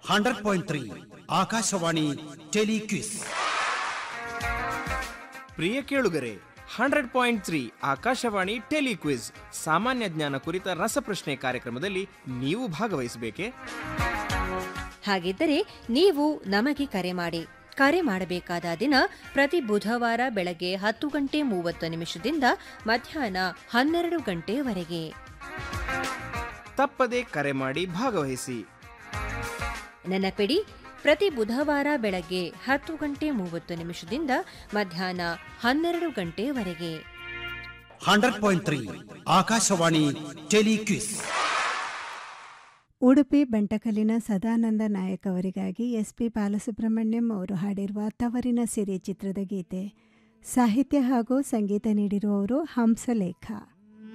hundred point three Akashvani telequiz ಪ್ರಿಯ ಕೇಳುಗರೆ hundred point three Akashvani telequiz ಸಾಮಾನ್ಯ ಜ್ಞಾನ ಕುರಿತ ರಸಪ್ರಶ್ನೆ ಕಾರ್ಯಕ್ರಮದಲ್ಲಿ ನೀವು ಭಾಗವಹಿಸಬೇಕೆ ಹಾಗಿದ್ದರೆ ನೀವು ನಮಗೆ ಕರೆ ಮಾಡಿ ಕರೆ ಮಾಡಬೇಕಾದ ದಿನ ಪ್ರತಿ ಬುಧವಾರ ಬೆಳಗ್ಗೆ ಹತ್ತು ಗಂಟೆ ಮೂವತ್ತು ನಿಮಿಷದಿಂದ ಮಧ್ಯಾಹ್ನ ಹನ್ನೆರಡು ಗಂಟೆವರೆಗೆ ತಪ್ಪದೆ ಕರೆ ಮಾಡಿ ಭಾಗವಹಿಸಿ ನೆನಪಿಡಿ ಪ್ರತಿ ಬುಧವಾರ ಬೆಳಗ್ಗೆ ಹತ್ತು ಗಂಟೆ ಮೂವತ್ತು ನಿಮಿಷದಿಂದ ಮಧ್ಯಾಹ್ನ ಹನ್ನೆರಡು ಗಂಟೆವರೆಗೆ hundred point three Akashvani telequiz Udupi ಬಂಟಕಲ್ಲಿನ ಸದಾನಂದ ನಾಯಕ್ ಅವರಿಗಾಗಿ ಎಸ್ ಪಿ ಬಾಲಸುಬ್ರಹ್ಮಣ್ಯಂ ಅವರು ಹಾಡಿರುವ ತವರಿನ ಸಿರಿ ಚಿತ್ರದ ಗೀತೆ ಸಾಹಿತ್ಯ ಹಾಗೂ ಸಂಗೀತ ನೀಡಿರುವವರು ಹಂಸಲೇಖ